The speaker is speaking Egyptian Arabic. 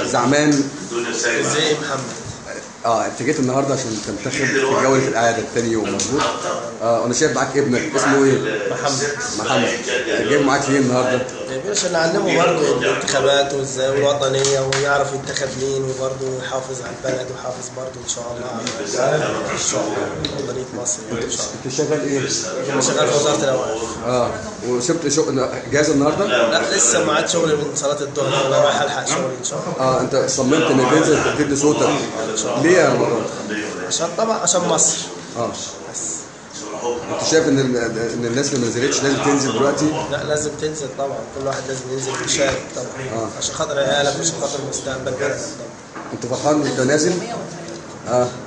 زعمان ازاي محمد اه انت جيت النهارده عشان تنتخب في جوله الاعاده تاني يوم مظبوط اه انا شايف معاك ابنك اسمه ايه محمد محمد جايب معاك ليه النهارده جايبين عشان نعلمه برضه الانتخابات وازاي والوطنيه ويعرف ينتخب مين وبرضه يحافظ على البلد ويحافظ برضه ان شاء الله على الشعب وطنيه مصر يعني ان شاء انت شغال ايه الله انا شغال في وزاره الاوقاف اه وسبت شغل جاهز النهارده لا لسه ما عاد شغلي من صلاه الظهر انا رايح الحق شغلي ان شاء الله اه انت صممت انك تنزل تدي صوتك ليه يا رمضان عشان طبعا عشان مصر اه بس انت شايف ان ال- ان الناس اللي ما نزلتش لازم تنزل دلوقتي لا لازم تنزل طبعا كل واحد لازم ينزل ويشارك طبعا آه. عشان خاطر عيالك وعشان خاطر مستقبل بلدك طبعا انت فرحان انت نازل اه